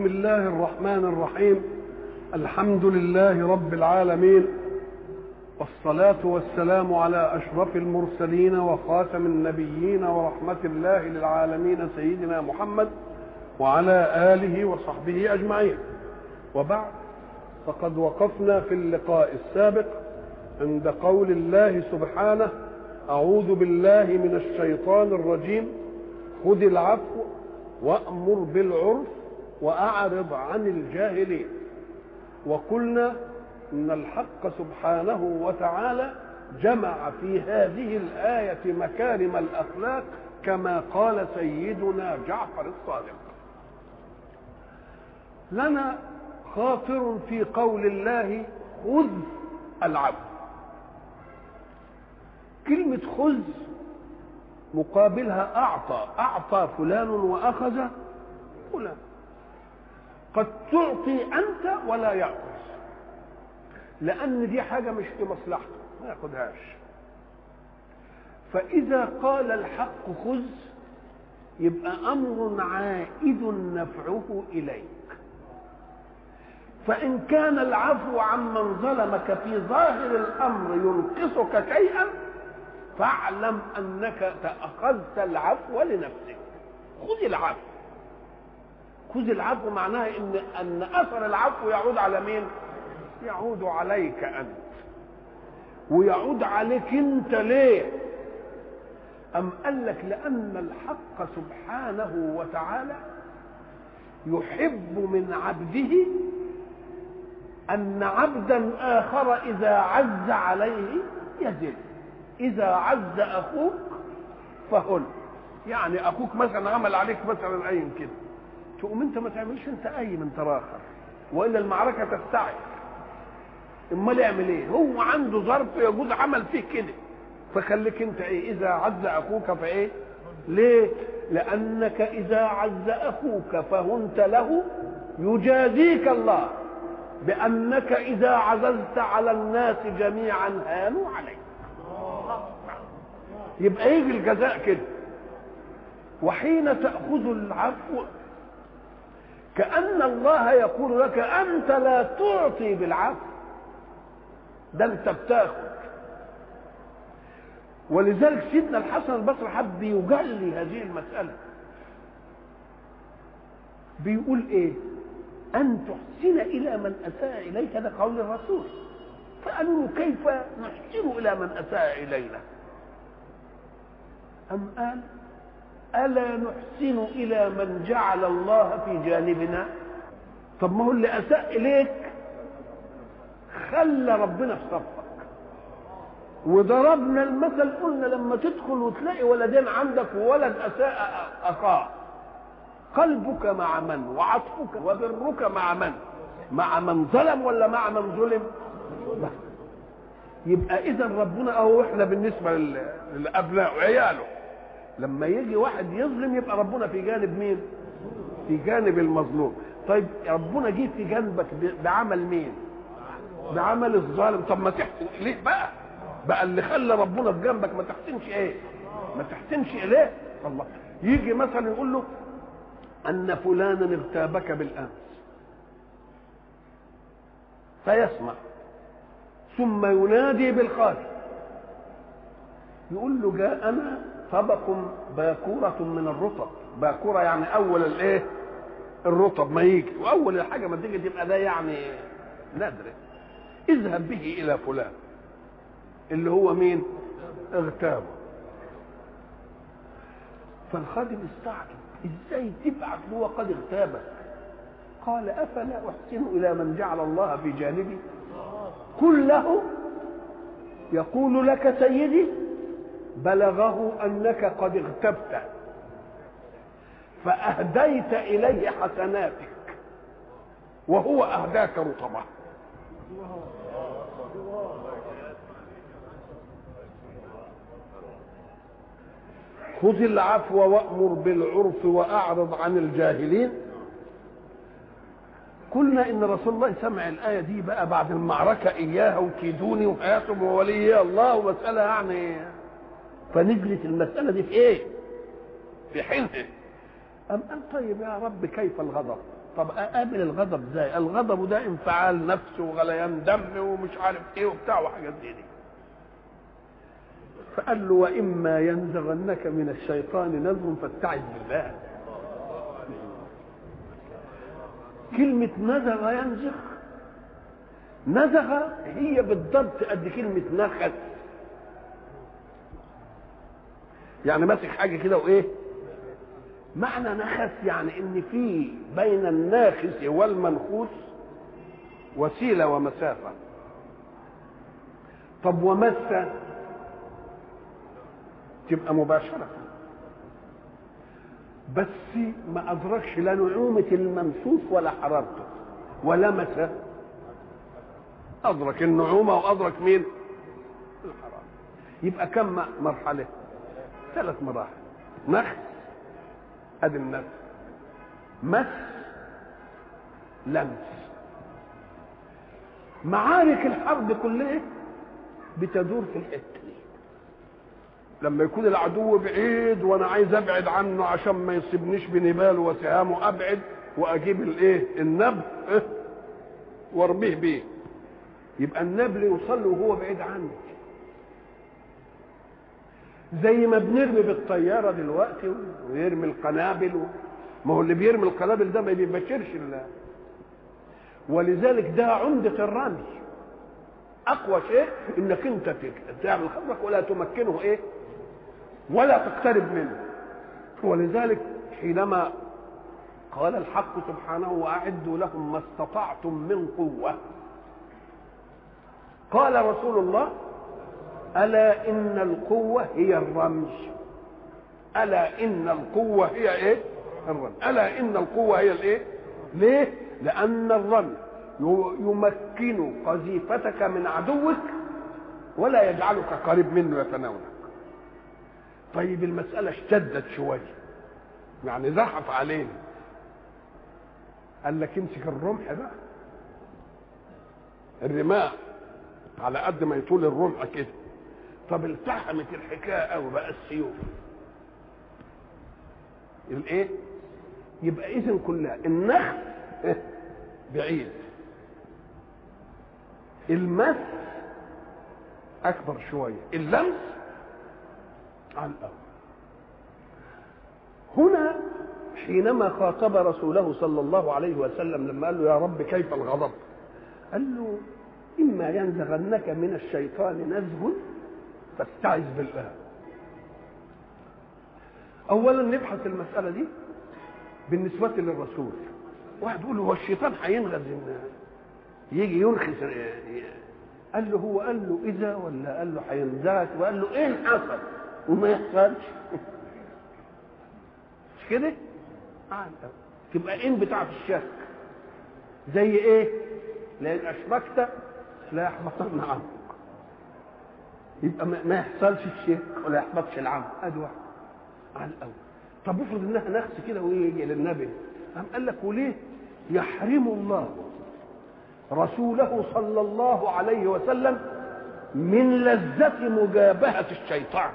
بسم الله الرحمن الرحيم الحمد لله رب العالمين والصلاة والسلام على أشرف المرسلين وخاتم النبيين ورحمة الله للعالمين سيدنا محمد وعلى آله وصحبه أجمعين وبعد فقد وقفنا في اللقاء السابق عند قول الله سبحانه أعوذ بالله من الشيطان الرجيم خذ العفو وأمر بالعرف وأعرض عن الجاهلين وقلنا إن الحق سبحانه وتعالى جمع في هذه الآية مكارم الأخلاق كما قال سيدنا جعفر الصادق لنا خاطر في قول الله خذ العفو كلمة خذ مقابلها أعطى أعطى فلان وأخذ فلان قد تعطي أنت ولا يأخذ لأن دي حاجة مش في مصلحته ما ياخدهاش فإذا قال الحق خذ يبقى أمر عائد نفعه إليك فإن كان العفو عمن ظلمك في ظاهر الأمر ينقصك شيئا فاعلم أنك أخذت العفو لنفسك خذ العفو خذ العفو معناها ان ان اثر العفو يعود على مين يعود عليك انت ويعود عليك انت ليه ام قال لك لان الحق سبحانه وتعالى يحب من عبده ان عبدا اخر اذا عز عليه يذل اذا عز اخوك فهن يعني اخوك مثلا عمل عليك مثلا اي كده تقوم انت ما تعملش انت قايم انت راخر والا المعركه تستعد امال يعمل ايه هو عنده ظرف يجوز عمل فيه كده فخليك انت ايه اذا عز اخوك فايه ليه لانك اذا عز اخوك فهنت له يجازيك الله بانك اذا عززت على الناس جميعا هانوا عليك يبقى يجي الجزاء كده وحين تاخذ العفو كأن الله يقول لك أنت لا تعطي بالعفو ده أنت بتاخد ولذلك سيدنا الحسن البصري حب يجلي هذه المسألة بيقول إيه؟ أن تحسن إلى من أساء إليك ده قول الرسول فقالوا له كيف نحسن إلى من أساء إلينا؟ أم قال ألا نحسن إلى من جعل الله في جانبنا طب ما هو اللي أساء إليك خلى ربنا في صفك وضربنا المثل قلنا لما تدخل وتلاقي ولدين عندك وولد أساء أخاه قلبك مع من وعطفك وبرك مع من مع من ظلم ولا مع من ظلم يبقى اذا ربنا اهو احنا بالنسبه للابناء وعياله لما يجي واحد يظلم يبقى ربنا في جانب مين في جانب المظلوم طيب ربنا جه في جانبك بعمل مين بعمل الظالم طب ما تحسن اليه بقى بقى اللي خلى ربنا في جنبك ما تحسنش ايه ما تحسنش اليه الله يجي مثلا يقول له ان فلانا اغتابك بالامس فيسمع ثم ينادي بالخارج يقول له جاءنا طبق باكورة من الرطب باكورة يعني أول الإيه؟ الرطب ما يجي وأول الحاجة ما تيجي تبقى ده يعني نادرة اذهب به إلى فلان اللي هو مين؟ اغتابه فالخادم استعجب ازاي تبعت له وقد اغتابك قال افلا احسن الى من جعل الله في جانبي قل له يقول لك سيدي بلغه انك قد اغتبت فاهديت اليه حسناتك وهو اهداك رطبه خذ العفو وامر بالعرف واعرض عن الجاهلين قلنا ان رسول الله سمع الايه دي بقى بعد المعركه اياها وكيدوني وحياتهم وولي الله ومساله يعني فنزلت المسألة دي في إيه؟ في حينها أم قال طيب يا رب كيف الغضب؟ طب اقابل الغضب ازاي الغضب ده انفعال نفس وغليان دم ومش عارف ايه وبتاع وحاجات زي دي فقال له واما ينزغنك من الشيطان نزغ فاستعذ بالله كلمة نزغ ينزغ نزغ هي بالضبط قد كلمة نخس يعني ماسك حاجة كده وإيه معنى نخس يعني إن في بين الناخس والمنخوس وسيلة ومسافة طب ومس تبقى مباشرة بس ما أدركش لا نعومة الممسوس ولا حرارته ولمس أدرك النعومة وأدرك مين؟ الحرارة يبقى كم مرحلة؟ ثلاث مراحل نخس أدي النفس مس لمس معارك الحرب كلها بتدور في الحته دي لما يكون العدو بعيد وانا عايز ابعد عنه عشان ما يصيبنيش بنبال وسهامه ابعد واجيب الايه النبل إيه؟ وارميه بيه يبقى النبل يوصل له وهو بعيد عني زي ما بنرمي بالطياره دلوقتي ويرمي القنابل و... ما هو اللي بيرمي القنابل ده ما بيبشرش الله ولذلك ده عمده الرمي اقوى شيء انك انت تعمل خطرك ولا تمكنه ايه ولا تقترب منه ولذلك حينما قال الحق سبحانه واعدوا لهم ما استطعتم من قوه قال رسول الله الا ان القوه هي الرمي الا ان القوه هي ايه الرمي الا ان القوه هي الايه ليه لان الرمي يمكن قذيفتك من عدوك ولا يجعلك قريب منه يتناولك طيب المسألة اشتدت شوية يعني زحف علينا قال لك امسك الرمح بقى الرماح على قد ما يطول الرمح كده طب التحمت الحكايه قوي بقى السيوف الايه يبقى اذا كلها النخل بعيد المس اكبر شويه اللمس على الاول هنا حينما خاطب رسوله صلى الله عليه وسلم لما قال له يا رب كيف الغضب قال له اما ينزغنك من الشيطان نزغ فاستعذ بالله اولا نبحث المساله دي بالنسبه للرسول واحد يقول هو الشيطان هينغز يجي ينخس قال له هو قال له اذا ولا قال له هينزعك وقال له ايه حصل وما يحصلش مش كده تبقى ان بتاعت الشك زي ايه لان اشركت لا يحبطن عنك يبقى ما يحصلش الشرك ولا يحبطش العمل ادي واحد على الاول طب افرض انها نخس كده ويجي للنبي قام قال لك وليه يحرم الله رسوله صلى الله عليه وسلم من لذة مجابهة الشيطان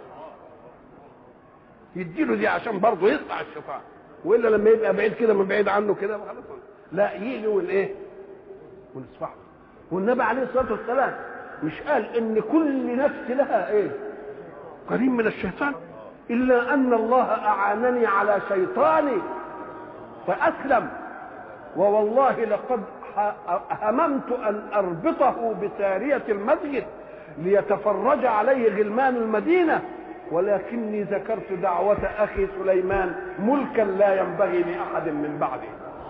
يديله دي عشان برضه يطلع الشيطان والا لما يبقى بعيد كده من بعيد عنه كده خلاص لا يجي والايه ونصفحه والنبي عليه الصلاه والسلام مش قال ان كل نفس لها ايه قريب من الشيطان الا ان الله اعانني على شيطاني فاسلم ووالله لقد هممت ان اربطه بساريه المسجد ليتفرج عليه غلمان المدينه ولكني ذكرت دعوة أخي سليمان ملكا لا ينبغي لأحد من بعده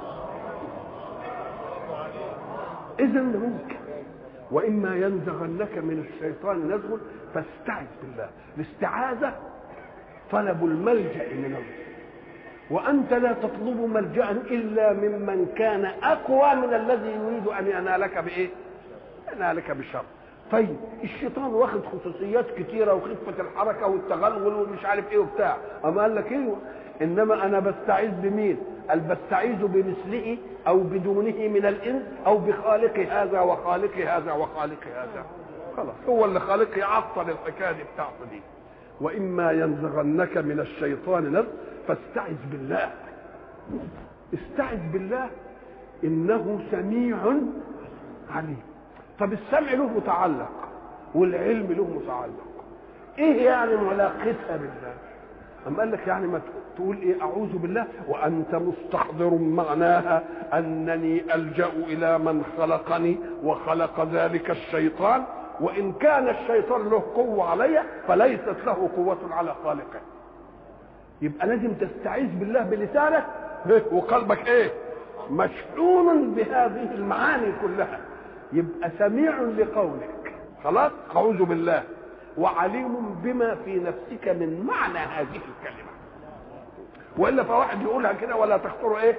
إذا ممكن وإما ينزغنك من الشيطان نزغ فاستعذ بالله الاستعاذة طلب الملجأ من الله وأنت لا تطلب ملجأ إلا ممن كان أقوى من الذي يريد أن ينالك بإيه؟ ينالك بشر طيب الشيطان واخد خصوصيات كتيرة وخفة الحركة والتغلغل ومش عارف ايه وبتاع اما قال لك ايوه انما انا بستعيذ بمين قال بستعيذ بمثله او بدونه من الانس او بخالق هذا وخالق هذا وخالق هذا خلاص هو اللي خالق يعطل الحكايه دي بتاعته دي واما ينزغنك من الشيطان نزغ فاستعذ بالله استعذ بالله انه سميع عليم طب السمع له متعلق والعلم له متعلق ايه يعني ملاقتها بالله أم قال لك يعني ما تقول ايه اعوذ بالله وانت مستحضر معناها انني الجا الى من خلقني وخلق ذلك الشيطان وان كان الشيطان له قوه علي فليست له قوه على خالقه يبقى لازم تستعيذ بالله بلسانك وقلبك ايه مشحون بهذه المعاني كلها يبقى سميع لقولك خلاص اعوذ بالله وعليم بما في نفسك من معنى هذه الكلمه والا فواحد يقولها كده ولا تخطر ايه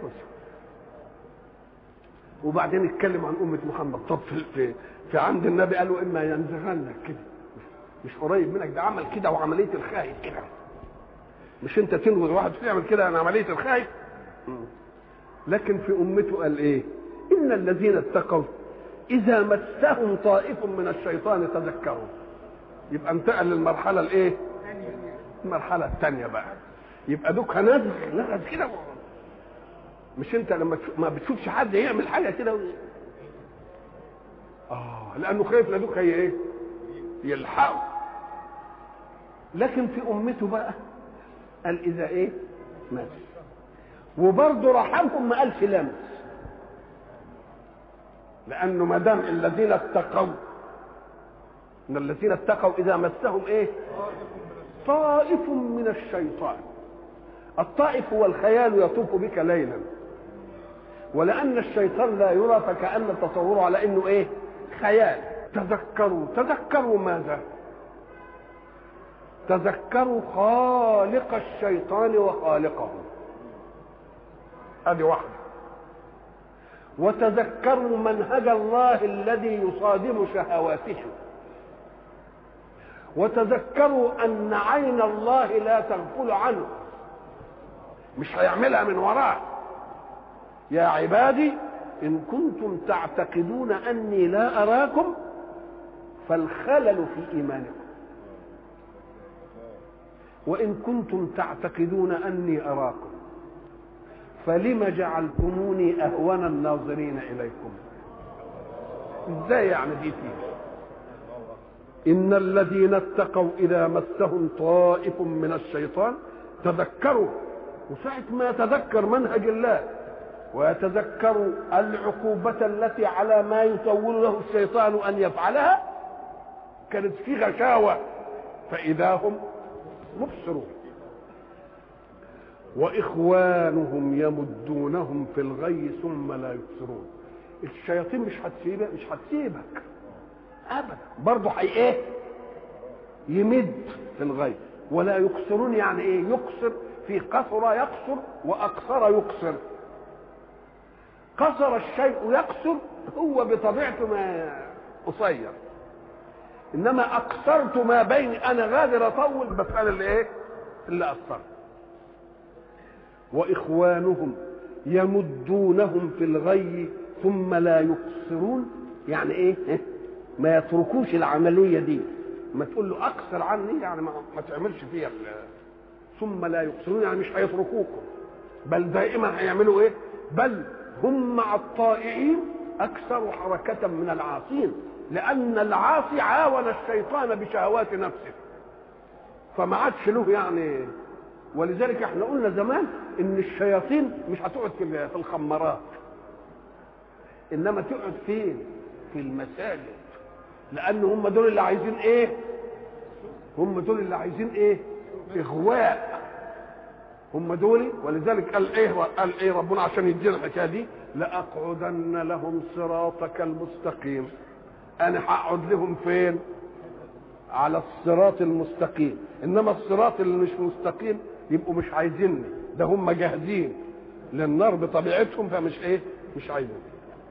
وبعدين يتكلم عن امه محمد طب في, في, في عند النبي قالوا اما ينزغنك كده مش قريب منك ده عمل كده وعمليه الخايف كده مش انت تنغز واحد يعمل كده عن عمليه الخايف لكن في امته قال ايه ان الذين اتقوا اذا مسهم طائف من الشيطان تذكروا يبقى انتقل للمرحله الايه المرحله الثانيه بقى يبقى دوك نزغ نزغ كده مش انت لما تشوف ما بتشوفش حد يعمل حاجه كده و... اه لانه خايف لدوك هي ايه يلحقه لكن في امته بقى قال اذا ايه مات وبرضه رحمهم ما قالش لمس لانه ما دام الذين اتقوا ان الذين اتقوا اذا مسهم ايه طائف من الشيطان الطائف هو الخيال يطوف بك ليلا ولان الشيطان لا يرى فكان تصوره على انه ايه خيال تذكروا تذكروا ماذا تذكروا خالق الشيطان وخالقه هذه واحده وتذكروا منهج الله الذي يصادم شهواته وتذكروا ان عين الله لا تغفل عنه مش هيعملها من وراه يا عبادي ان كنتم تعتقدون اني لا اراكم فالخلل في ايمانكم وان كنتم تعتقدون اني اراكم فلم جعلتموني اهون الناظرين اليكم ازاي يعني دي فيه ان الذين اتقوا اذا مسهم طائف من الشيطان تذكروا وساعة ما يتذكر منهج الله ويتذكر العقوبة التي على ما يسول له الشيطان أن يفعلها كانت في غشاوة فإذا هم مبصرون وإخوانهم يمدونهم في الغي ثم لا يبصرون الشياطين مش هتسيبك مش هتسيبك ابدا برضه هي ايه يمد في الغي ولا يقصرون يعني ايه يقصر في قصر يقصر واقصر يقصر قصر الشيء يقصر هو بطبيعته ما قصير انما اقصرت ما بين انا غادر اطول بس انا اللي ايه اللي قصرت واخوانهم يمدونهم في الغي ثم لا يقصرون يعني ايه ما يتركوش العمليه دي ما تقول له اقصر عني يعني ما, ما تعملش فيها ثم لا يقصرون يعني مش هيتركوكم بل دائما هيعملوا ايه بل هم مع الطائعين اكثر حركه من العاصين لان العاصي عاون الشيطان بشهوات نفسه فما عادش له يعني ولذلك احنا قلنا زمان ان الشياطين مش هتقعد في الخمارات انما تقعد فين في المساجد لان هم دول اللي عايزين ايه هم دول اللي عايزين ايه اغواء هم دول ولذلك قال ايه قال ايه ربنا عشان يدينا الحكايه دي لاقعدن لهم صراطك المستقيم انا هقعد لهم فين على الصراط المستقيم انما الصراط اللي مش مستقيم يبقوا مش عايزيني ده هم جاهزين للنار بطبيعتهم فمش ايه مش عايزين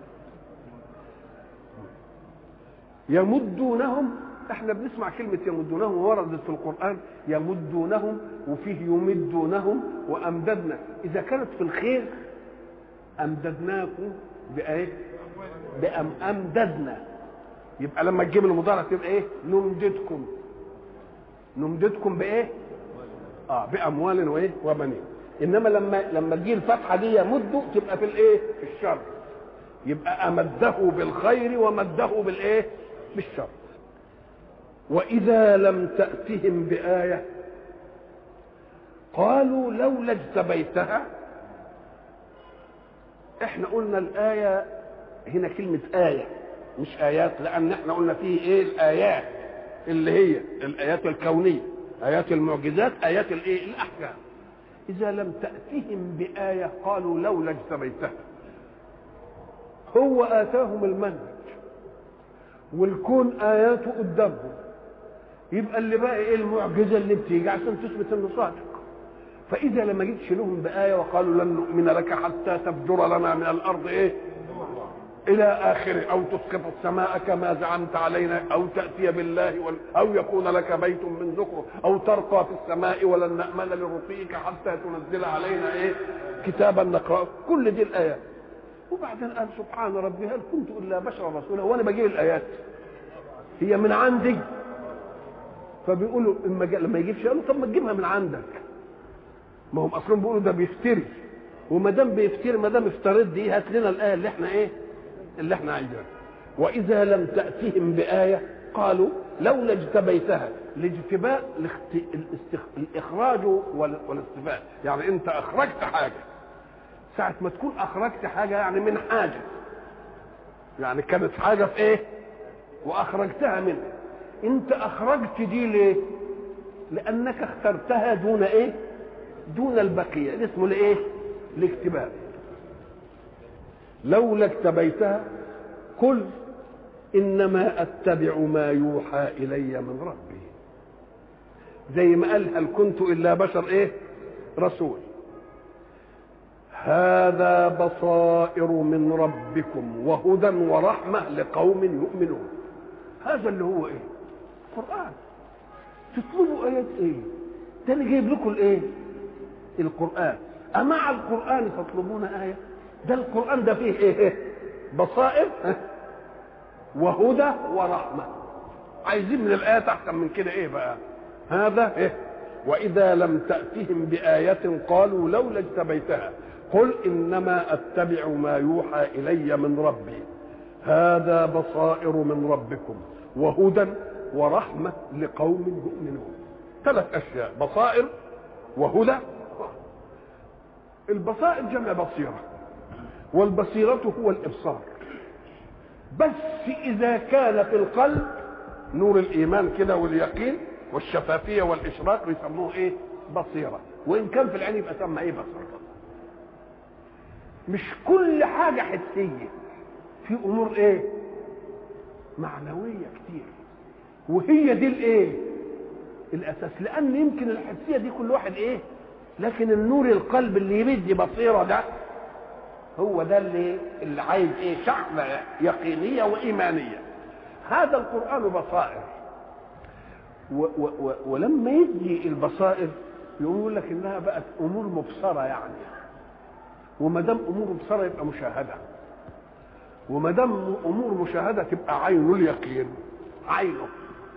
يمدونهم احنا بنسمع كلمة يمدونهم وردت في القرآن يمدونهم وفيه يمدونهم وأمددنا إذا كانت في الخير أمددناكم بإيه؟ بأم أمددنا يبقى لما تجيب المضارع تبقى إيه؟ نمددكم نمددكم بإيه؟ اه بأموال وإيه؟ وبنين انما لما لما تجي الفتحه دي يمد تبقى في الايه في الشر يبقى امده بالخير ومده بالايه بالشر واذا لم تاتهم بايه قالوا لولا اجتبيتها احنا قلنا الايه هنا كلمه ايه مش ايات لان احنا قلنا فيه ايه الايات اللي هي الايات الكونيه ايات المعجزات ايات الايه الاحكام اذا لم تاتهم بايه قالوا لولا اجتبيتها هو اتاهم المنهج والكون اياته قدامهم يبقى اللي بقى ايه المعجزه اللي بتيجي عشان تثبت انه صادق فاذا لما جيتش لهم بايه وقالوا لن نؤمن لك حتى تفجر لنا من الارض ايه الى اخره او تسقط السماء كما زعمت علينا او تاتي بالله وال... او يكون لك بيت من ذكر او ترقى في السماء ولن نامن لرقيك حتى تنزل علينا ايه كتابا نقراه كل دي الايات وبعدين قال سبحان ربي هل كنت الا بشرا رسولا وانا بجيب الايات هي من عندي فبيقولوا اما جا... لما يجيبش قالوا طب ما تجيبها من عندك ما هم اصلا بيقولوا ده بيفتري وما دام بيفتري ما دام افترض دي هات لنا الايه اللي احنا ايه اللي احنا عايزينها واذا لم تاتهم بايه قالوا لولا اجتبيتها الاجتباء الاخت... الاستخ... الاخراج وال... والاستفاء يعني انت اخرجت حاجه ساعة ما تكون أخرجت حاجة يعني من حاجة يعني كانت حاجة في إيه وأخرجتها منها أنت أخرجت دي ليه لأنك اخترتها دون إيه دون البقية ده اسمه لإيه الاكتباء لولا اكتبيتها قل إنما أتبع ما يوحى إلي من ربي زي ما قال هل كنت إلا بشر إيه رسول هذا بصائر من ربكم وهدى ورحمة لقوم يؤمنون هذا اللي هو ايه القرآن تطلبوا آيات ايه ده انا جايب لكم الايه القرآن أمع القرآن تطلبون آية ده القرآن ده فيه ايه, إيه؟ بصائر وهدى ورحمة عايزين من الآيات أحسن من كده ايه بقى هذا ايه وإذا لم تأتهم بآية قالوا لولا اجتبيتها قل انما اتبع ما يوحى الي من ربي هذا بصائر من ربكم وهدى ورحمه لقوم يؤمنون ثلاث اشياء بصائر وهدى البصائر جمع بصيره والبصيره هو الابصار بس اذا كان في القلب نور الايمان كده واليقين والشفافيه والاشراق يسموه ايه بصيره وان كان في العين يبقى سمى ايه بصيره مش كل حاجة حسية في أمور إيه؟ معنوية كتير وهي دي الإيه؟ الأساس لأن يمكن الحسية دي كل واحد إيه؟ لكن النور القلب اللي يمد بصيرة ده هو ده اللي اللي عايز إيه؟ شحنة يقينية وإيمانية هذا القرآن بصائر و و و ولما يدي البصائر يقول لك إنها بقت أمور مبصرة يعني وما دام امور مبصره يبقى مشاهده وما دام امور مشاهده تبقى عين اليقين عينه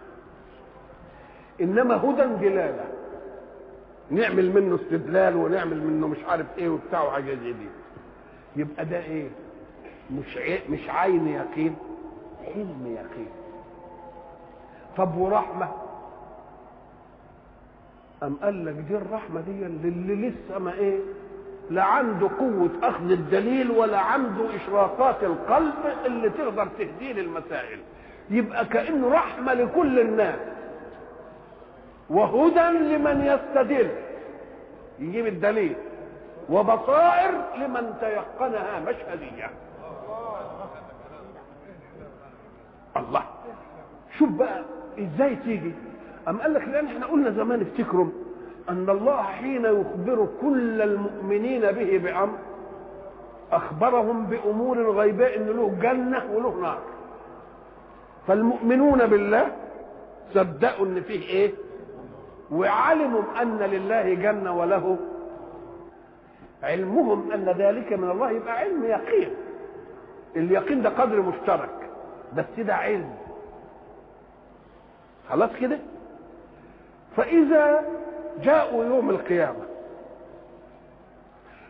انما هدى دلاله نعمل منه استدلال ونعمل منه مش عارف ايه وبتاع وحاجه زي دي يبقى ده ايه مش عي... مش عين يقين حلم يقين طب ورحمه أم قال لك دي الرحمة دي اللي لسه ما إيه لا عنده قوة أخذ الدليل ولا عنده إشراقات القلب اللي تقدر تهديه للمسائل يبقى كأنه رحمة لكل الناس وهدى لمن يستدل يجيب الدليل وبصائر لمن تيقنها مشهدية الله شوف بقى ازاي تيجي أم قال لك لأن احنا قلنا زمان افتكروا أن الله حين يخبر كل المؤمنين به بأمر أخبرهم بأمور غيباء إن له جنة وله نار فالمؤمنون بالله صدقوا إن فيه إيه وعلموا أن لله جنة وله علمهم أن ذلك من الله يبقى علم يقين اليقين ده قدر مشترك بس ده علم خلاص كده فإذا جاءوا يوم القيامة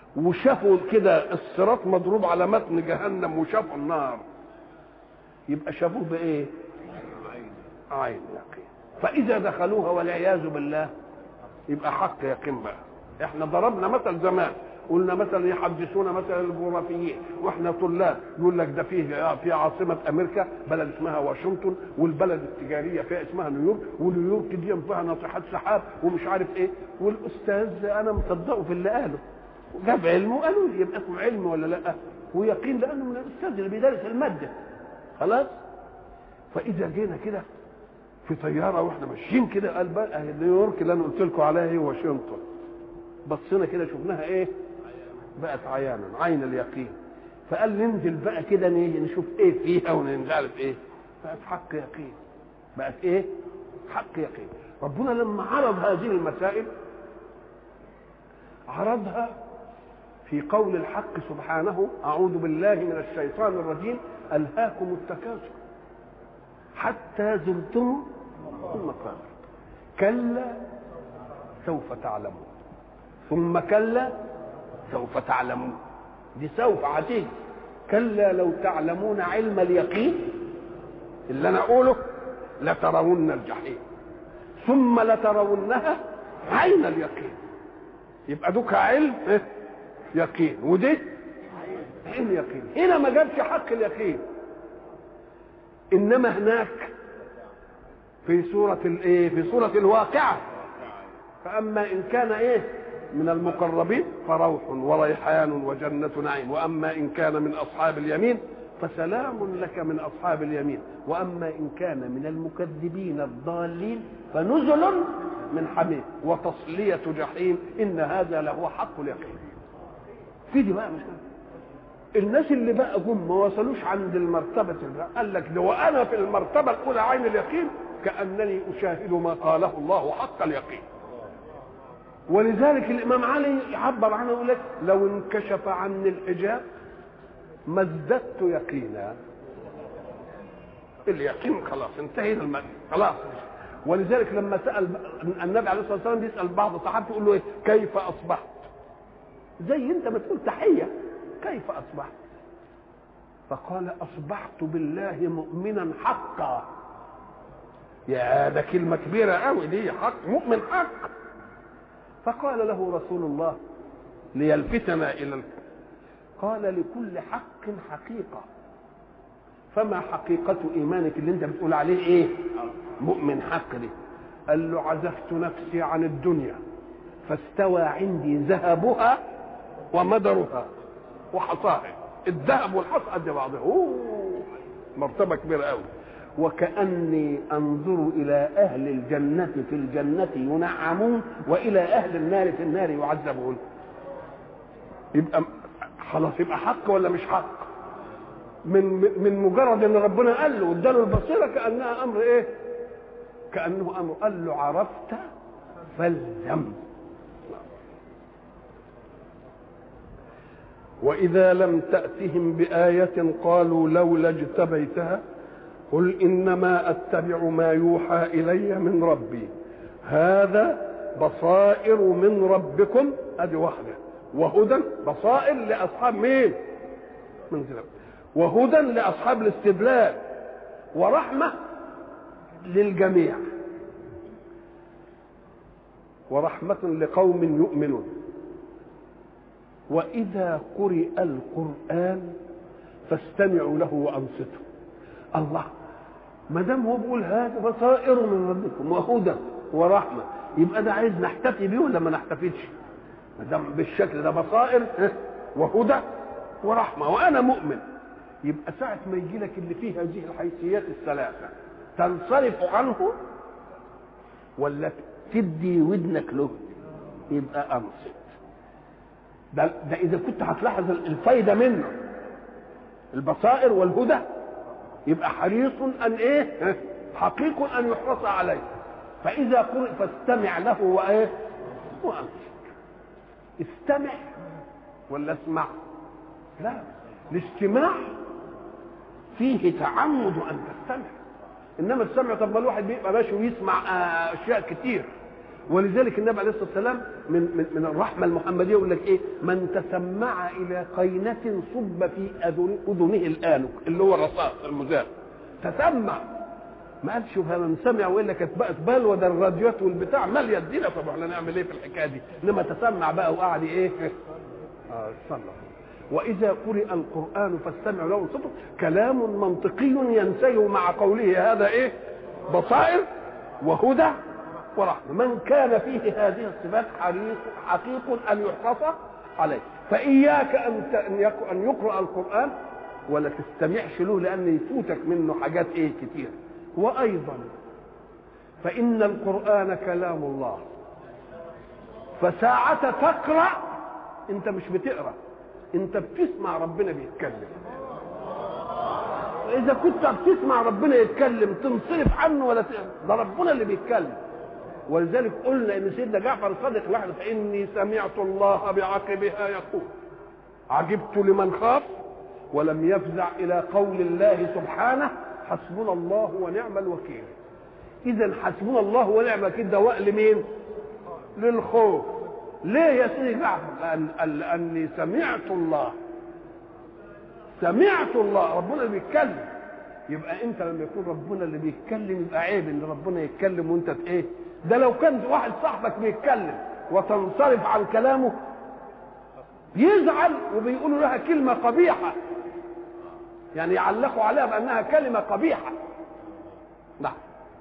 وشافوا كده الصراط مضروب على متن جهنم وشافوا النار يبقى شافوه بايه عين يقين فاذا دخلوها والعياذ بالله يبقى حق يقين بقى احنا ضربنا مثل زمان قلنا مثلا يحدثونا مثلا الجغرافيين واحنا طلاب يقول لك ده فيه في عاصمه امريكا بلد اسمها واشنطن والبلد التجاريه فيها اسمها نيويورك ونيويورك دي فيها ناطحات سحاب ومش عارف ايه والاستاذ انا مصدقه في اللي قاله جاب علم وقالوا لي يبقى اسمه علم ولا لا ويقين لانه من الاستاذ اللي بيدرس الماده خلاص فاذا جينا كده في طياره واحنا ماشيين كده قال بقى اهي نيويورك اللي انا قلت لكم عليها هي واشنطن بصينا كده شفناها ايه بقت عيانا عين اليقين فقال ننزل بقى كده نشوف ايه فيها وننزل عارف ايه بقت حق يقين بقت ايه حق يقين ربنا لما عرض هذه المسائل عرضها في قول الحق سبحانه اعوذ بالله من الشيطان الرجيم الهاكم التكاثر حتى زرتم المقابر كلا سوف تعلمون ثم كلا سوف تعلمون دي سوف هتيجي كلا لو تعلمون علم اليقين اللي انا اقوله لترون الجحيم ثم لترونها عين اليقين يبقى دوك علم إيه؟ يقين ودي علم يقين هنا ما جابش حق اليقين انما هناك في سورة الايه في سورة الواقعة فاما ان كان ايه من المقربين فروح وريحان وجنة نعيم وأما إن كان من أصحاب اليمين فسلام لك من أصحاب اليمين وأما إن كان من المكذبين الضالين فنزل من حميم وتصلية جحيم إن هذا لهو حق اليقين في دي بقى مش الناس اللي بقى جم ما وصلوش عند المرتبة قال لك لو أنا في المرتبة الأولى عين اليقين كأنني أشاهد ما قاله الله حق اليقين ولذلك الامام علي يعبر عنه يقول لك لو انكشف عني الحجاب ما ازددت يقينا اليقين خلاص انتهي المد خلاص ولذلك لما سال النبي عليه الصلاه والسلام بيسال بعض الصحابه يقول له ايه كيف اصبحت زي انت ما تقول تحيه كيف اصبحت فقال اصبحت بالله مؤمنا حقا يا ده كلمه كبيره قوي دي حق مؤمن حق فقال له رسول الله ليلفتنا الى قال لكل حق حقيقه فما حقيقة إيمانك اللي أنت بتقول عليه إيه؟ مؤمن حق دي قال له عزفت نفسي عن الدنيا فاستوى عندي ذهبها ومدرها وحصاها الذهب والحصى قد بعضها أوه مرتبة كبيرة قوي وكأني أنظر إلى أهل الجنة في الجنة ينعمون وإلى أهل النار في النار يعذبون يبقى خلاص يبقى حق ولا مش حق من من مجرد ان ربنا قال له واداله البصيره كانها امر ايه كانه امر قال له عرفت فالزم واذا لم تاتهم بايه قالوا لولا اجتبيتها قل انما اتبع ما يوحى الي من ربي هذا بصائر من ربكم ادي واحده وهدى بصائر لاصحاب مين من زلم. وهدى لاصحاب الاستدلال ورحمه للجميع ورحمه لقوم يؤمنون واذا قرئ القران فاستمعوا له وانصتوا الله ما دام هو بيقول هذا بصائر من ربكم وهدى ورحمه يبقى ده عايز نحتفي بيه ولا ما نحتفيش ما دام بالشكل ده بصائر وهدى ورحمه وانا مؤمن يبقى ساعة ما يجي لك اللي فيه هذه الحيثيات الثلاثة تنصرف عنه ولا تدي ودنك له يبقى أنصت ده, ده إذا كنت هتلاحظ الفايدة منه البصائر والهدى يبقى حريص أن إيه حقيق أن يحرص عليه فإذا قرئ فاستمع له وإيه وأنصت استمع ولا اسمع لا الاستماع فيه تعمد ان تستمع انما السمع طب ما الواحد بيبقى ماشي ويسمع اشياء كتير ولذلك النبي عليه الصلاه والسلام من من, من الرحمه المحمديه يقول لك ايه من تسمع الى قينه صب في أذن- اذنه الانك اللي هو الرصاص المزاح تسمع ما قالش فمن سمع والا كانت بقت بلوى ده الراديوات والبتاع ماليه الدنيا طب احنا نعمل ايه في الحكايه دي انما تسمع بقى وقعد ايه اه صلى واذا قرئ القران فاستمعوا له وانصتوا كلام منطقي ينتهي مع قوله هذا ايه بصائر وهدى ورحمه من كان فيه هذه الصفات حريص حقيق ان يحرص عليه فاياك ان ت- ان يك- ان يقرا القران ولا تستمعش له لان يفوتك منه حاجات ايه كتير وايضا فان القران كلام الله فساعة تقرأ انت مش بتقرأ انت بتسمع ربنا بيتكلم اذا كنت بتسمع ربنا يتكلم تنصرف عنه ولا ت... ده ربنا اللي بيتكلم ولذلك قلنا ان سيدنا جعفر الصادق لوحده فاني سمعت الله بعقبها يقول عجبت لمن خاف ولم يفزع الى قول الله سبحانه حسبنا الله ونعم الوكيل اذا حسبنا الله ونعم الوكيل ده وقت لمين للخوف ليه يا سيدي جعفر لأن لاني سمعت الله سمعت الله ربنا اللي بيتكلم يبقى انت لما يكون ربنا اللي بيتكلم يبقى عيب ان ربنا يتكلم وانت ت- ايه ده لو كان واحد صاحبك بيتكلم وتنصرف عن كلامه يزعل وبيقولوا لها كلمة قبيحة يعني يعلقوا عليها بأنها كلمة قبيحة نعم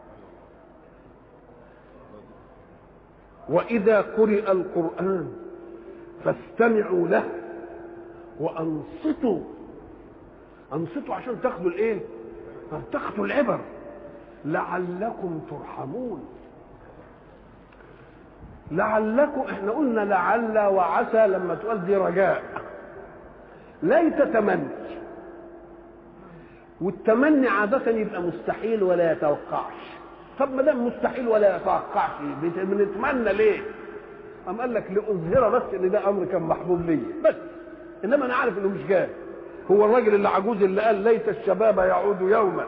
وإذا قرئ القرآن فاستمعوا له وأنصتوا أنصتوا عشان تاخدوا الإيه؟ تاخدوا العبر لعلكم ترحمون لعلكم احنا قلنا لعل وعسى لما تقول دي رجاء ليت تمني والتمني عادة يبقى مستحيل ولا يتوقعش طب ما دام مستحيل ولا يتوقعش بت- بنتمنى ليه؟ قام قال لك لاظهر بس ان ده امر كان محبوب ليا بس انما انا عارف انه مش جاي هو الراجل اللي عجوز اللي قال ليت الشباب يعود يوما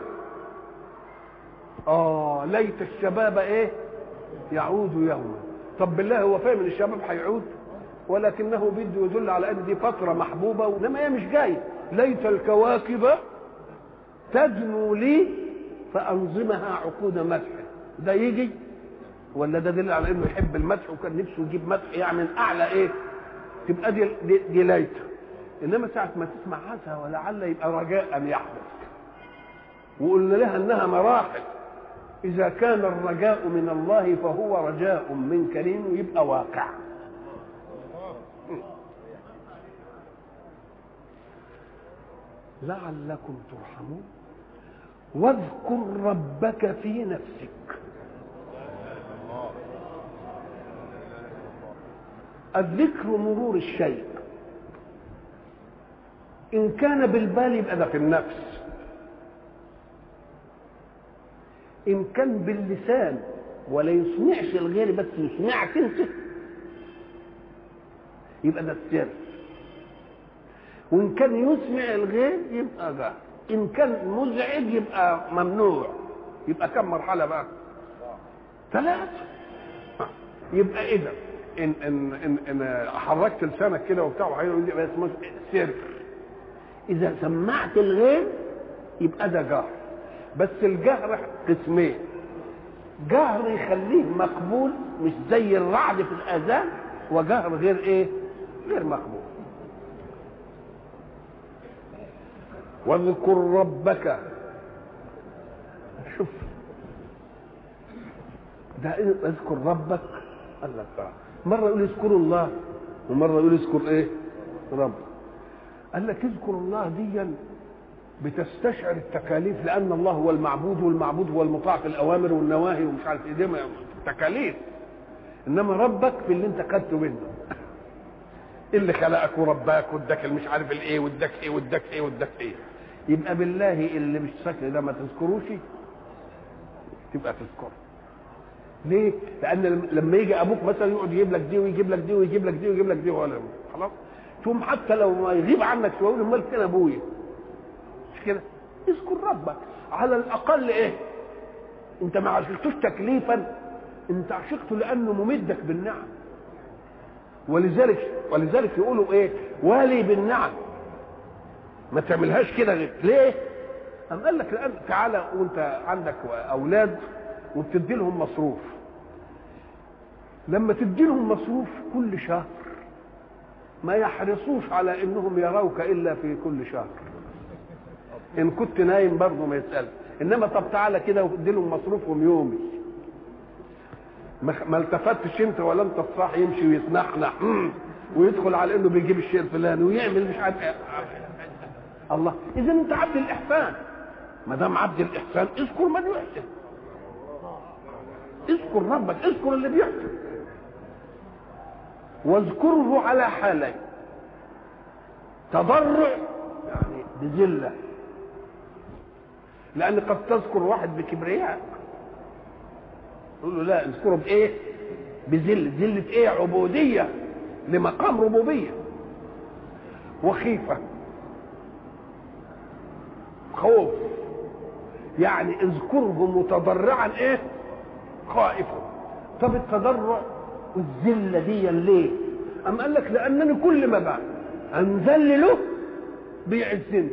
اه ليت الشباب ايه يعود يوما طب بالله هو فاهم ان الشباب هيعود ولكنه بده يدل على ان دي فتره محبوبه انما هي مش جايه ليت الكواكب تدنو لي فانظمها عقود مدح ده يجي ولا ده دليل على انه يحب المدح وكان نفسه يجيب مدح يعني من اعلى ايه تبقى دي دي, دي ليت انما ساعه ما تسمع عسى ولعل يبقى رجاء يحدث وقلنا لها انها مراحل اذا كان الرجاء من الله فهو رجاء من كريم ويبقى واقع لعلكم ترحمون واذكر ربك في نفسك الذكر مرور الشيء ان كان بالبال يبقى ده في النفس ان كان باللسان ولا يسمعش الغير بس يسمعك انت يبقى ده السر وان كان يسمع الغير يبقى ده ان كان مزعج يبقى ممنوع يبقى كم مرحله بقى ثلاثه يبقى اذا ان ان ان, إن حركت لسانك كده وبتاع وهيقول يبقى اسمه سر اذا سمعت الغير يبقى ده جهر بس الجهر قسمين جهر يخليه مقبول مش زي الرعد في الاذان وجهر غير ايه غير مقبول واذكر ربك شوف ده إيه؟ اذكر ربك قال لك تعالى مره يقول اذكروا الله ومره يقول اذكر ايه رب قال لك اذكر الله ديا بتستشعر التكاليف لان الله هو المعبود والمعبود هو المطاع في الاوامر والنواهي ومش عارف ايه دي ما- تكاليف انما ربك في اللي انت خدته منه اللي خلقك ورباك واداك مش عارف الايه واداك ايه واداك ايه واداك ايه يبقى بالله اللي مش فاكر ده ما تذكروش تبقى تذكره ليه؟ لأن لما يجي أبوك مثلا يقعد يجيب لك دي ويجيب لك دي ويجيب لك دي ويجيب لك دي ولا خلاص؟ تقوم حتى لو ما يغيب عنك شوية يقول أمال فين أبويا؟ مش كده؟ اذكر ربك على الأقل إيه؟ أنت ما عشتوش تكليفا انت عشقته لانه ممدك بالنعم ولذلك ولذلك يقولوا ايه والي بالنعم ما تعملهاش كده غير ليه أم قال لك لأن تعالى وانت عندك اولاد وبتدي لهم مصروف لما تدي لهم مصروف كل شهر ما يحرصوش على انهم يروك الا في كل شهر ان كنت نايم برضه ما يسأل انما طب تعالى كده وادي لهم مصروفهم يومي ما التفتش انت ولا انت الصاحي يمشي ويتنحنح ويدخل على انه بيجيب الشيء الفلاني ويعمل مش عارف ايه الله اذا انت عبد الاحسان ما دام عبد الاحسان اذكر من يحسن اذكر ربك اذكر اللي بيحسن واذكره على حالين تضرع يعني بذله لان قد تذكر واحد بكبرياء تقول له لا اذكره بايه بذله ذله ايه عبوديه لمقام ربوبيه وخيفه خوف يعني اذكره متضرعا ايه خائفا طب التضرع والذله دي ليه ام قال لك لانني كل ما بقى انزل له بيعزني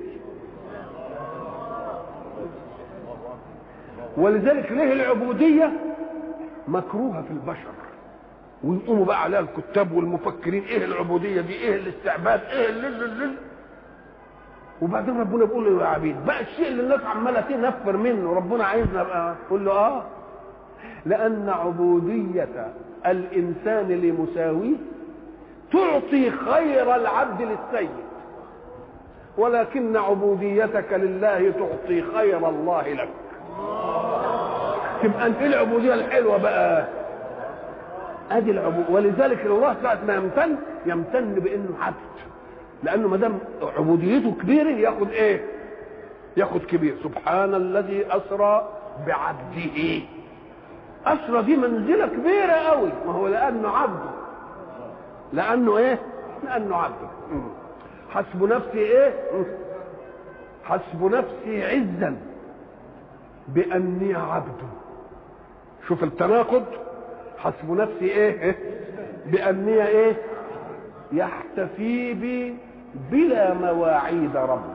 ولذلك ليه العبوديه مكروهه في البشر ويقوموا بقى عليها الكتاب والمفكرين ايه العبوديه دي ايه الاستعباد ايه اللي اللي اللي وبعدين ربنا بيقول له يا عبيد بقى الشيء اللي الناس عماله تنفر منه ربنا عايزنا بقى قول له اه لان عبوديه الانسان لمساويه تعطي خير العبد للسيد ولكن عبوديتك لله تعطي خير الله لك تبقى انت العبوديه الحلوه بقى ادي العبود ولذلك الله ساعه ما يمتن يمتن بانه عبد لانه ما دام عبوديته كبيره ياخد ايه ياخد كبير سبحان الذي اسرى بعبده اسرى دي منزله كبيره قوي ما هو لانه عبده لانه ايه لانه عبده حسب نفسي ايه حسب نفسي عزا باني عبده شوف التناقض حسب نفسي ايه باني ايه يحتفي بي بلا مواعيد ربه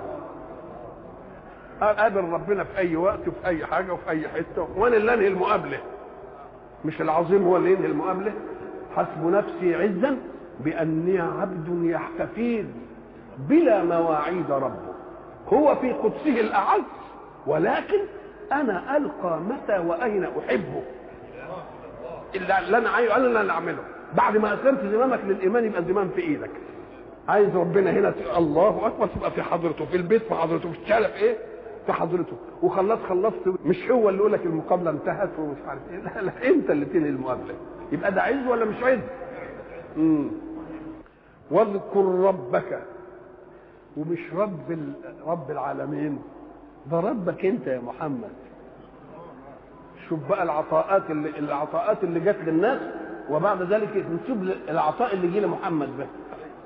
اقابل ربنا في اي وقت وفي اي حاجه وفي اي حته وانا اللي انهي المقابله مش العظيم هو اللي ينهي المقابله حسب نفسي عزا باني عبد يحتفي بلا مواعيد ربه هو في قدسه الاعز ولكن انا القى متى واين احبه اللي انا عايزه انا اللي اعمله بعد ما اسلمت زمامك للايمان يبقى الزمام في ايدك عايز ربنا هنا ت... الله اكبر تبقى في حضرته في البيت في حضرته في الشارع في ايه في حضرته وخلصت خلصت مش هو اللي يقول لك المقابله انتهت ومش عارف ايه لا لا انت اللي تنهي المقابله يبقى ده عز ولا مش عز امم واذكر ربك ومش رب ال... رب العالمين ده ربك انت يا محمد شوف بقى العطاءات اللي العطاءات اللي جت للناس وبعد ذلك نسيب العطاء اللي جه لمحمد به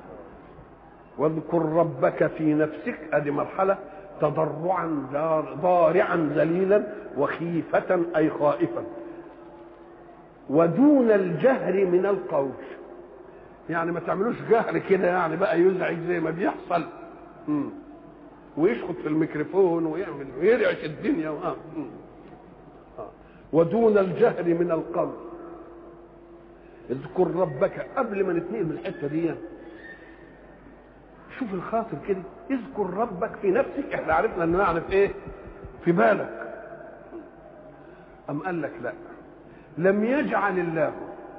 واذكر ربك في نفسك ادي مرحله تضرعا ضارعا ذليلا وخيفة أي خائفا ودون الجهر من القول يعني ما تعملوش جهر كده يعني بقى يزعج زي ما بيحصل مم. ويشخط في الميكروفون ويعمل ويرعش الدنيا وآه. آه. ودون الجهر من القول اذكر ربك قبل ما نتنقل من الحته دي شوف الخاطر كده اذكر ربك في نفسك احنا عرفنا ان نعرف ايه في بالك ام قال لك لا لم يجعل الله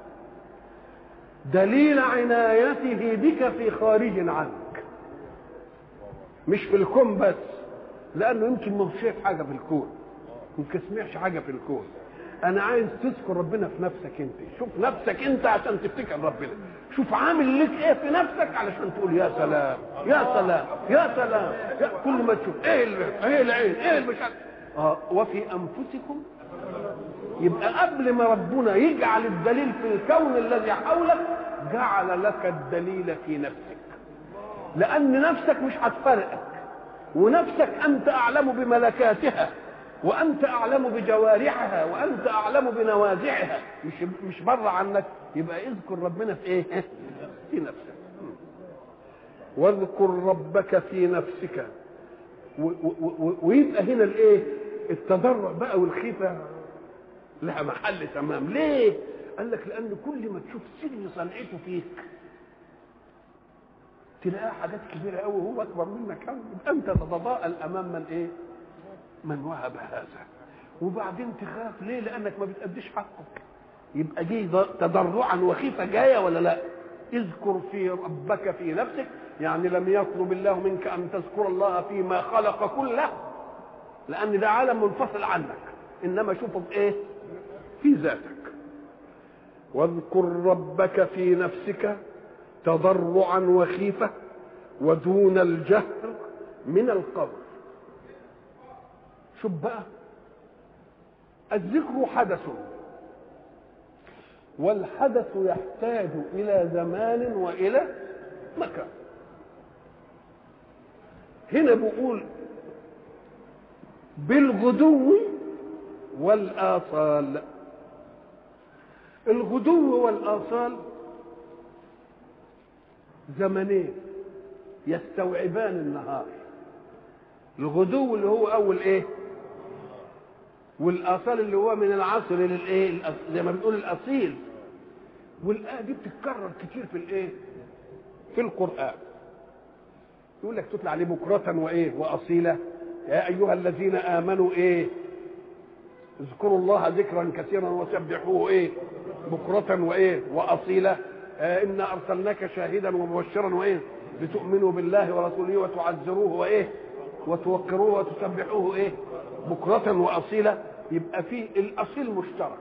دليل عنايته بك في خارج عنك مش في الكون بس لانه يمكن ما هو شايف حاجه في الكون يمكن سمعش حاجه في الكون انا عايز تذكر ربنا في نفسك انت شوف نفسك انت عشان تفتكر ربنا شوف عامل لك ايه في نفسك علشان تقول يا سلام يا سلام يا سلام يا كل ما تشوف ايه اللي ايه العين ايه اللي مش اه وفي انفسكم يبقى قبل ما ربنا يجعل الدليل في الكون الذي حولك جعل لك الدليل في نفسك لان نفسك مش هتفرقك ونفسك انت اعلم بملكاتها وانت اعلم بجوارحها وانت اعلم بنوازعها مش مش بره عنك يبقى اذكر ربنا في ايه في نفسك واذكر ربك في نفسك ويبقى هنا الايه التضرع بقى والخيفه لها محل تمام ليه قال لك لان كل ما تشوف سر صنعته فيك تلاقيها حاجات كبيره قوي وهو اكبر منك قوي يبقى انت تتضاءل امام من ايه من وهب هذا وبعدين تخاف ليه لانك ما بتأديش حقك يبقى دي تضرعا وخيفه جايه ولا لا اذكر في ربك في نفسك يعني لم يطلب الله منك ان تذكر الله فيما خلق كله لان ده عالم منفصل عنك انما شوفه في ايه في ذاتك واذكر ربك في نفسك تضرعا وخيفه ودون الجهر من القول شوف بقى الذكر حدث والحدث يحتاج الى زمان والى مكان هنا بقول بالغدو والآصال الغدو والآصال زمنين يستوعبان النهار الغدو اللي هو أول إيه والآصال اللي هو من العصر للإيه زي ما بنقول الأصيل والآية دي بتتكرر كتير في الإيه في القرآن يقول لك تطلع عليه بكرة وإيه وأصيلة يا أيها الذين آمنوا إيه اذكروا الله ذكرا كثيرا وسبحوه إيه بكرة وإيه وأصيلة آه إنا أرسلناك شاهدا ومبشرا وإيه لتؤمنوا بالله ورسوله وتعزروه وإيه وتوقروه وتسبحوه إيه بكرة وأصيلة يبقى في الأصيل مشترك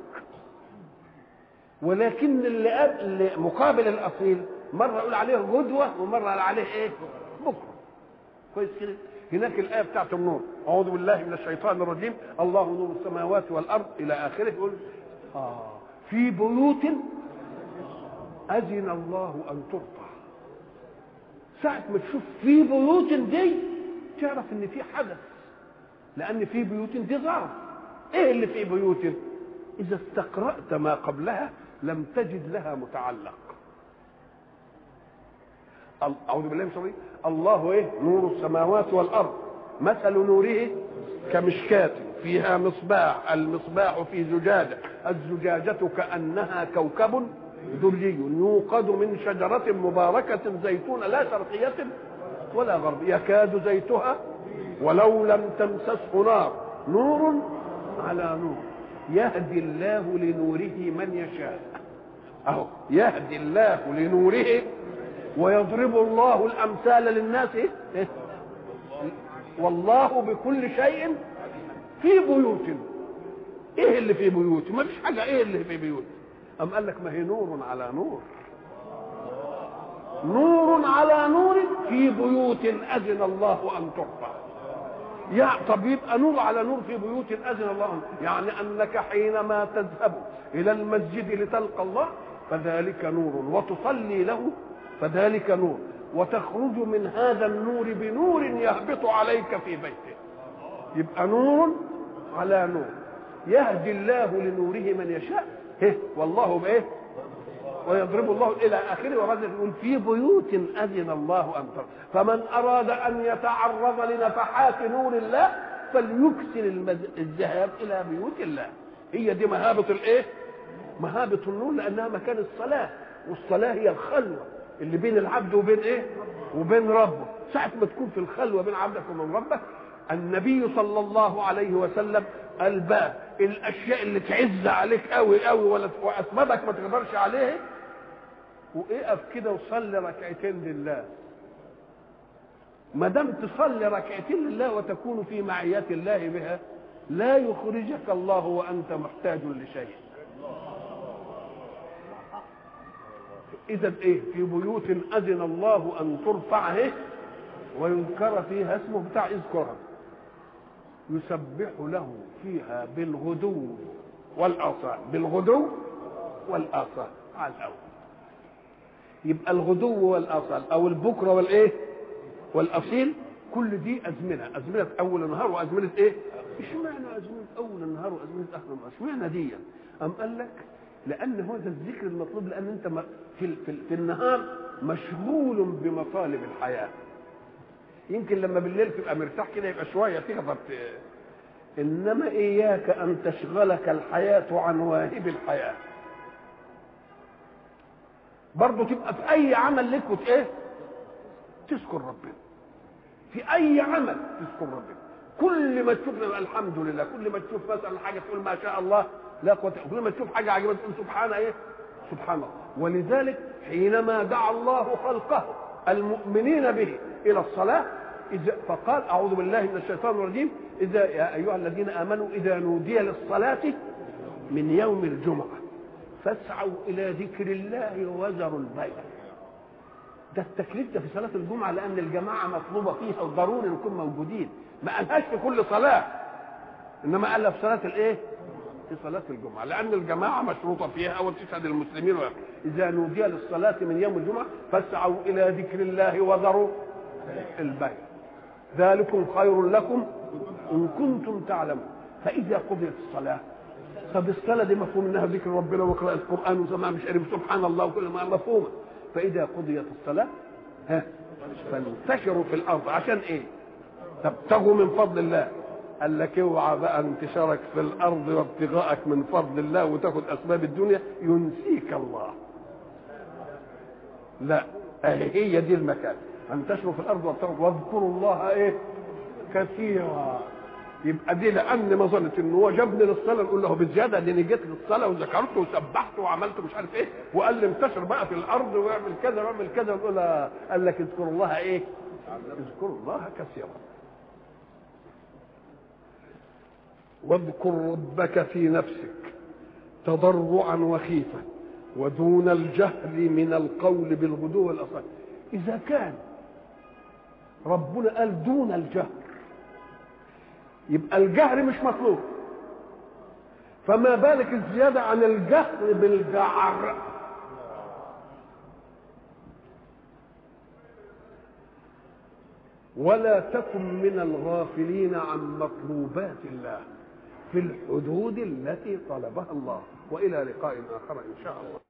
ولكن اللي, اللي مقابل الأصيل مرة يقول عليه غدوة ومرة يقول عليه إيه بكرة كويس كده هناك الآية بتاعت النور أعوذ بالله من الشيطان الرجيم الله نور السماوات والأرض إلى آخره يقول آه في بيوت أذن الله أن ترفع ساعة ما تشوف في بيوت دي تعرف إن في حدث لأن في بيوت دي ظرف إيه اللي في بيوت إذا استقرأت ما قبلها لم تجد لها متعلق أعوذ بالله من الشيطان الله إيه نور السماوات والأرض مثل نوره كمشكاة فيها مصباح المصباح في زجاجة الزجاجة كأنها كوكب دري يوقد من شجرة مباركة زيتونة لا شرقية ولا غرب يكاد زيتها ولو لم تمسسه نار نور على نور يهدي الله لنوره من يشاء اهو يهدي الله لنوره ويضرب الله الامثال للناس إيه؟ والله بكل شيء في بيوت ايه اللي في بيوت ما فيش حاجه ايه اللي في بيوت ام قال لك ما هي نور على نور نور على نور في بيوت اذن الله ان ترفع يا طب يبقى نور على نور في بيوت اذن الله أن يعني انك حينما تذهب الى المسجد لتلقى الله فذلك نور وتصلي له فذلك نور وتخرج من هذا النور بنور يهبط عليك في بيته يبقى نور على نور يهدي الله لنوره من يشاء إيه؟ والله بايه ويضرب الله الى اخره ورد يقول في بيوت اذن الله ان ترى فمن اراد ان يتعرض لنفحات نور الله فليكسر المز... الذهاب الى بيوت الله هي دي مهابه الايه مهابه النور لانها مكان الصلاه والصلاه هي الخلوه اللي بين العبد وبين ايه وبين ربه ساعه ما تكون في الخلوه بين عبدك وبين ربك النبي صلى الله عليه وسلم قال بقى الاشياء اللي تعز عليك قوي قوي ولا واسبابك ما تقدرش عليه واقف كده وصلي ركعتين لله ما دام تصلي ركعتين لله وتكون في معية الله بها لا يخرجك الله وانت محتاج لشيء اذا ايه في بيوت اذن الله ان ترفع ايه ويذكر فيها اسمه بتاع اذكرها يسبح له فيها بالغدو والآصال بالغدو والآصال على الأول يبقى الغدو والآصال أو البكرة والإيه والأصيل كل دي ازمنه ازمنه اول النهار وازمنه ايه اشمعنى ازمنه اول النهار وازمنه اخر النهار اشمعنى دي ام قال لك لان هذا الذكر المطلوب لان انت م- في, في, في النهار مشغول بمطالب الحياه يمكن لما بالليل تبقى مرتاح كده يبقى شويه تقدر ت- انما اياك ان تشغلك الحياه عن واهب الحياه برضه تبقى في اي عمل لك وت ايه تذكر ربنا في اي عمل تذكر ربنا كل ما تشوف الحمد لله كل ما تشوف مثلا حاجه تقول ما شاء الله لا قوه إلا- كل ما تشوف حاجه عجيبه تقول سبحان ايه سبحان الله ولذلك حينما دعا الله خلقه المؤمنين به الى الصلاه إذا فقال اعوذ بالله من الشيطان الرجيم اذا يا ايها الذين امنوا اذا نودي للصلاه من يوم الجمعه فاسعوا الى ذكر الله وذروا البيع ده التكليف ده في صلاه الجمعه لان الجماعه مطلوبه فيها وضروري نكون موجودين ما قالهاش في كل صلاه انما قالها في صلاه الايه في صلاه الجمعه لان الجماعه مشروطه فيها وتشهد المسلمين و- اذا نودي للصلاه من يوم الجمعه فاسعوا الى ذكر الله وذروا البيع ذلكم خير لكم ان كنتم تعلمون فاذا قضيت الصلاه طب الصلاه دي مفهوم انها ذكر ربنا وقراءه القران وسماع مش عارف سبحان الله وكل ما مفهومه فاذا قضيت الصلاه ها فانتشروا في الارض عشان ايه؟ تبتغوا من فضل الله قال لك اوعى بقى انتشارك في الارض وابتغائك من فضل الله وتاخد اسباب الدنيا ينسيك الله لا أهي هي دي المكان انتشروا في الارض وابتغوا واذكروا الله ايه كثيرا يبقى دي لان مظنه ان هو جابني للصلاه نقول له بزياده لاني جيت للصلاه وذكرت وسبحت وعملت مش عارف ايه وقال لي انتشر بقى في الارض واعمل كذا واعمل كذا نقول له- قال لك اذكروا الله ايه؟ اذكروا الله كثيرا واذكر ربك في نفسك تضرعا وخيفة ودون الجهر من القول بالغدو والأصال إذا كان ربنا قال دون الجهر يبقى الجهر مش مطلوب فما بالك الزيادة عن الجهر بالجعر ولا تكن من الغافلين عن مطلوبات الله في الحدود التي طلبها الله والى لقاء اخر ان شاء الله